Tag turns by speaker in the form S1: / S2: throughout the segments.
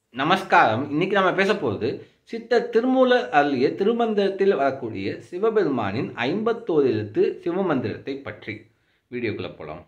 S1: நமஸ்காரம் இன்னைக்கு நம்ம பேச போகிறது சித்த திருமூலர் அருளிய திருமந்திரத்தில் வரக்கூடிய சிவபெருமானின் ஐம்பத்தோரு எழுத்து சிவமந்திரத்தை பற்றி வீடியோக்குள்ளே போகலாம்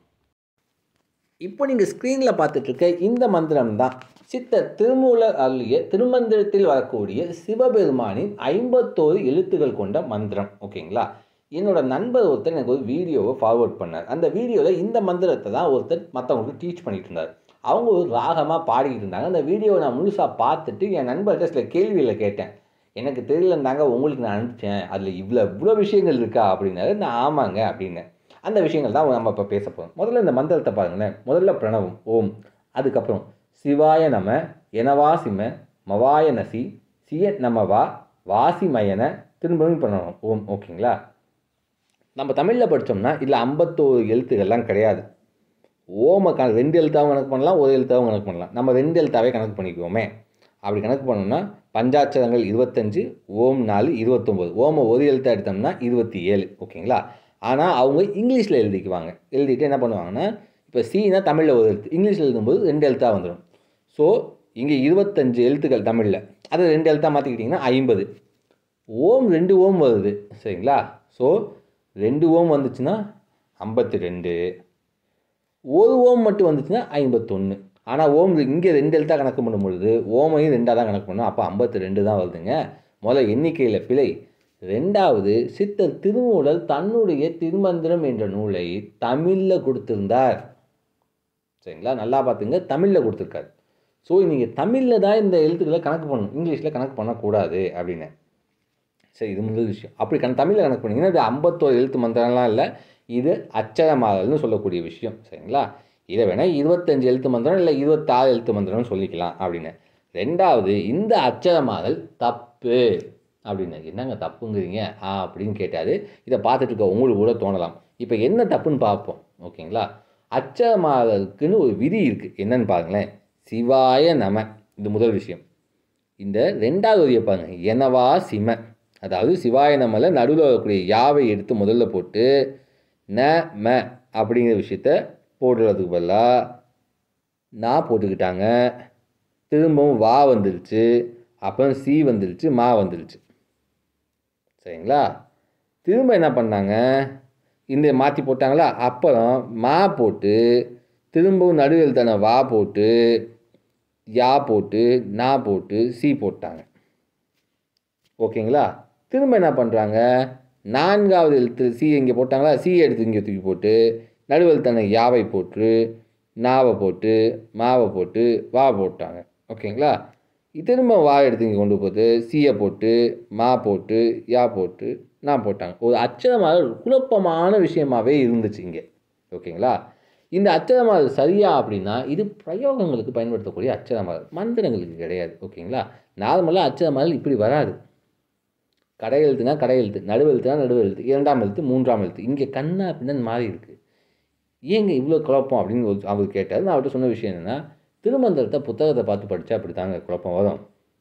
S1: இப்போ நீங்கள் ஸ்க்ரீனில் பார்த்துட்டு இருக்க இந்த மந்திரம் தான் சித்த திருமூலர் அருளிய திருமந்திரத்தில் வரக்கூடிய சிவபெருமானின் ஐம்பத்தோரு எழுத்துக்கள் கொண்ட மந்திரம் ஓகேங்களா என்னோட நண்பர் ஒருத்தர் எனக்கு ஒரு வீடியோவை ஃபார்வர்ட் பண்ணார் அந்த வீடியோவில் இந்த மந்திரத்தை தான் ஒருத்தர் மற்றவங்களுக்கு டீச் பண்ணிட்டு இருந்தார் அவங்க ஒரு ராகமாக பாடிக்கிட்டு இருந்தாங்க அந்த வீடியோவை நான் முழுசாக பார்த்துட்டு என் நண்பர்கிட்ட சில கேள்விகளை கேட்டேன் எனக்கு தெரியலந்தாங்க உங்களுக்கு நான் அனுப்பிச்சேன் அதில் இவ்வளோ இவ்வளோ விஷயங்கள் இருக்கா அப்படின்னாரு நான் ஆமாங்க அப்படின்னேன் அந்த விஷயங்கள் தான் நம்ம இப்போ பேச போகிறோம் முதல்ல இந்த மந்திரத்தை பாருங்களேன் முதல்ல பிரணவம் ஓம் அதுக்கப்புறம் சிவாய நம எனவாசிம மவாய நசி சிய நமவா வாசிமயன திரும்பவும் பிரணவம் ஓம் ஓகேங்களா நம்ம தமிழில் படித்தோம்னா இதில் ஐம்பத்தோரு எழுத்துக்கள்லாம் கிடையாது ஓமை க ரெண்டு எழுத்தாவும் கணக்கு பண்ணலாம் ஒரு எழுத்தாவும் கணக்கு பண்ணலாம் நம்ம ரெண்டு எழுத்தாவே கணக்கு பண்ணிக்குவோமே அப்படி கணக்கு பண்ணோம்னா பஞ்சாட்சரங்கள் இருபத்தஞ்சு ஓம் நாலு இருபத்தொம்போது ஓமை ஒரு எழுத்தா எடுத்தோம்னா இருபத்தி ஏழு ஓகேங்களா ஆனால் அவங்க இங்கிலீஷில் எழுதிக்குவாங்க எழுதிட்டு என்ன பண்ணுவாங்கன்னா இப்போ சீனா தமிழில் ஒரு எழுத்து இங்கிலீஷில் எழுதும்போது ரெண்டு எழுத்தாக வந்துடும் ஸோ இங்கே இருபத்தஞ்சு எழுத்துக்கள் தமிழில் அதை ரெண்டு எழுத்தாக மாற்றிக்கிட்டிங்கன்னா ஐம்பது ஓம் ரெண்டு ஓம் வருது சரிங்களா ஸோ ரெண்டு ஓம் வந்துச்சுன்னா ஐம்பத்தி ரெண்டு ஒரு ஓம் மட்டும் வந்துச்சுன்னா ஐம்பத்தொன்று ஆனால் ஓம் இங்கே ரெண்டு எழுத்தாக கணக்கு பண்ணும் பொழுது ஓமையும் ரெண்டாக தான் கணக்கு பண்ணும் அப்போ ஐம்பத்தி ரெண்டு தான் வருதுங்க முதல்ல எண்ணிக்கையில் பிழை ரெண்டாவது சித்தர் திருமூலர் தன்னுடைய திருமந்திரம் என்ற நூலை தமிழில் கொடுத்திருந்தார் சரிங்களா நல்லா பார்த்துங்க தமிழில் கொடுத்துருக்காரு ஸோ நீங்கள் தமிழில் தான் இந்த எழுத்துக்களை கணக்கு பண்ணணும் இங்கிலீஷில் கணக்கு பண்ணக்கூடாது அப்படின்னு சரி இது முதல் விஷயம் அப்படி கண் தமிழில் கணக்கு பண்ணிங்கன்னா இது ஐம்பத்தோரு எழுத்து மந்திரம்லாம் இல்லை இது அச்சரமாதல்னு சொல்லக்கூடிய விஷயம் சரிங்களா இதை வேணால் இருபத்தஞ்சு எழுத்து மந்திரம் இல்லை இருபத்தாறு எழுத்து மந்திரம்னு சொல்லிக்கலாம் அப்படின்னு ரெண்டாவது இந்த அச்சரமாதல் தப்பு அப்படின்னு என்னங்க தப்புங்கிறீங்க ஆ அப்படின்னு கேட்டார் இதை பார்த்துட்டு இருக்க உங்களுக்கு கூட தோணலாம் இப்போ என்ன தப்புன்னு பார்ப்போம் ஓகேங்களா அச்சரமாதலுக்குன்னு ஒரு விதி இருக்குது என்னன்னு பாருங்களேன் சிவாய நம இது முதல் விஷயம் இந்த ரெண்டாவது வரியை பாருங்க எனவா சிம அதாவது சிவாய நமல நடுவில் வரக்கூடிய யாவை எடுத்து முதல்ல போட்டு ந ம அப்படிங்கிற விஷயத்த போடுறதுக்கு பதிலாக நான் போட்டுக்கிட்டாங்க திரும்பவும் வா வந்துருச்சு அப்புறம் சி வந்துருச்சு மா வந்துருச்சு சரிங்களா திரும்ப என்ன பண்ணாங்க இந்த மாற்றி போட்டாங்களா அப்புறம் மா போட்டு திரும்பவும் நடுவில் தானே வா போட்டு யா போட்டு நா போட்டு சி போட்டாங்க ஓகேங்களா திரும்ப என்ன பண்ணுறாங்க நான்காவது எழுத்து சி இங்கே போட்டாங்களா சி எடுத்து இங்கே தூக்கி போட்டு நடுவில் தானே யாவை போட்டு நாவை போட்டு மாவை போட்டு வா போட்டாங்க ஓகேங்களா திரும்ப வா எடுத்து இங்கே கொண்டு போட்டு சீயை போட்டு மா போட்டு யா போட்டு நான் போட்டாங்க ஒரு அச்சரமாக குழப்பமான விஷயமாகவே இருந்துச்சு இங்கே ஓகேங்களா இந்த அச்சரமாதல் சரியா அப்படின்னா இது பிரயோகங்களுக்கு பயன்படுத்தக்கூடிய அச்சரமாதல் மந்திரங்களுக்கு கிடையாது ஓகேங்களா நார்மலாக அச்சரமாதல் இப்படி வராது கடை எழுத்துனா கடை எழுத்து நடுவு எழுத்துனா நடுவு எழுத்து இரண்டாம் எழுத்து மூன்றாம் எழுத்து இங்கே கண்ணா அப்படின்னு மாறி இருக்குது ஏங்க இவ்வளோ குழப்பம் அப்படின்னு ஒரு அவர் கேட்டார் நான் அவர்கிட்ட சொன்ன விஷயம் என்னென்னா திருமந்திரத்தை புத்தகத்தை பார்த்து படித்தா அப்படி தாங்க குழப்பம் வரும்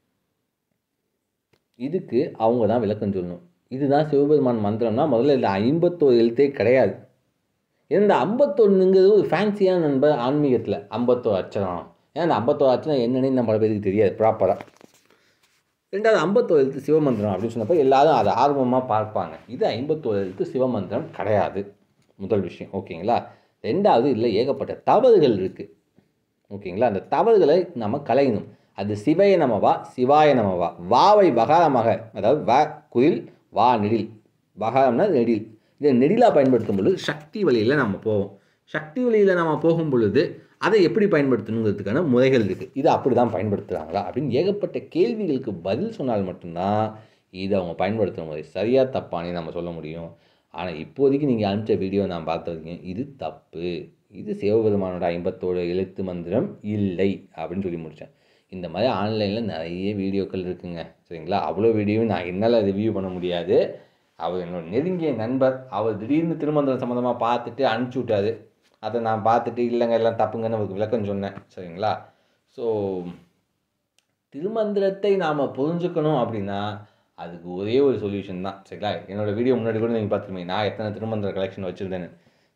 S1: இதுக்கு அவங்க தான் விளக்கம் சொல்லணும் இதுதான் சிவபெருமான் மந்திரம்னா முதல்ல இதில் ஐம்பத்தோரு எழுத்தே கிடையாது இந்த ஐம்பத்தொன்னுங்கிறது ஒரு ஃபேன்சியான நண்பர் ஆன்மீகத்தில் ஐம்பத்தோரு அச்சரம் ஏன்னா அந்த ஐம்பத்தோரு அச்சரம் என்னன்னு நம்ம பல பேருக்கு தெரியாது ப்ராப்பராக ரெண்டாவது ஐம்பத்தோரு எழுத்து சிவமந்திரம் அப்படின்னு சொன்னப்போ எல்லாரும் அதை ஆர்வமாக பார்ப்பாங்க இது ஐம்பத்தோரு எழுத்து சிவமந்திரம் கிடையாது முதல் விஷயம் ஓகேங்களா ரெண்டாவது இதில் ஏகப்பட்ட தவறுகள் இருக்குது ஓகேங்களா அந்த தவறுகளை நம்ம கலையணும் அது சிவய நமவா சிவாய நமவா வாவை வகாரமாக அதாவது வ குயில் வா நெடில் வகாரம்னா நெடில் இதை நெடிலாக பயன்படுத்தும் பொழுது சக்தி வழியில் நம்ம போவோம் சக்தி வழியில் நம்ம போகும் பொழுது அதை எப்படி பயன்படுத்தணுங்கிறதுக்கான முறைகள் இருக்குது இதை அப்படி தான் பயன்படுத்துகிறாங்களா அப்படின்னு ஏகப்பட்ட கேள்விகளுக்கு பதில் சொன்னால் மட்டும்தான் இதை அவங்க பயன்படுத்துகிற முறை சரியாக தப்பானே நம்ம சொல்ல முடியும் ஆனால் இப்போதைக்கு நீங்கள் அனுப்பிச்ச வீடியோ நான் பார்த்துருக்கேன் இது தப்பு இது சிவபெருமானோட ஐம்பத்தோடு எழுத்து மந்திரம் இல்லை அப்படின்னு சொல்லி முடித்தேன் இந்த மாதிரி ஆன்லைனில் நிறைய வீடியோக்கள் இருக்குங்க சரிங்களா அவ்வளோ வீடியோவும் நான் என்னால் ரிவ்யூ பண்ண முடியாது அவர் என்னோட நெருங்கிய நண்பர் அவர் திடீர்னு திருமந்திரம் சம்மந்தமாக பார்த்துட்டு அனுப்பிச்சி விட்டாரு அதை நான் பார்த்துட்டு இல்லைங்க எல்லாம் தப்புங்கன்னு அவருக்கு விளக்கம் சொன்னேன் சரிங்களா ஸோ திருமந்திரத்தை நாம் புரிஞ்சுக்கணும் அப்படின்னா அதுக்கு ஒரே ஒரு சொல்யூஷன் தான் சரிங்களா என்னோடய வீடியோ முன்னாடி கூட நீங்கள் பார்த்துருப்பீங்க நான் எத்தனை திருமந்திர கலெக்ஷன் வச்சுருந்தேன்னு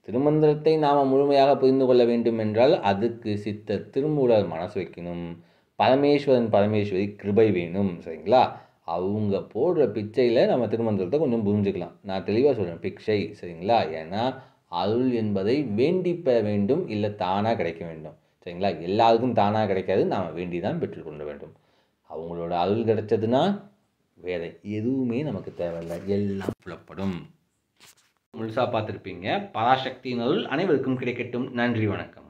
S1: திருமந்திரத்தை நாம் முழுமையாக புரிந்து கொள்ள வேண்டும் என்றால் அதுக்கு சித்த திருமூலர் மனசு வைக்கணும் பரமேஸ்வரன் பரமேஸ்வரி கிருபை வேணும் சரிங்களா அவங்க போடுற பிச்சையில் நம்ம திருமந்திரத்தை கொஞ்சம் புரிஞ்சுக்கலாம் நான் தெளிவாக சொல்கிறேன் பிக்ஷை சரிங்களா ஏன்னா அருள் என்பதை வேண்டி பெற வேண்டும் இல்லை தானாக கிடைக்க வேண்டும் சரிங்களா எல்லாருக்கும் தானாக கிடைக்காது நாம் வேண்டி தான் பெற்றுக்கொள்ள வேண்டும் அவங்களோட அருள் கிடைச்சதுன்னா வேற எதுவுமே நமக்கு தேவையில்லை எல்லாம் புலப்படும் முழுசாக பார்த்துருப்பீங்க பராசக்தியின் அருள் அனைவருக்கும் கிடைக்கட்டும் நன்றி வணக்கம்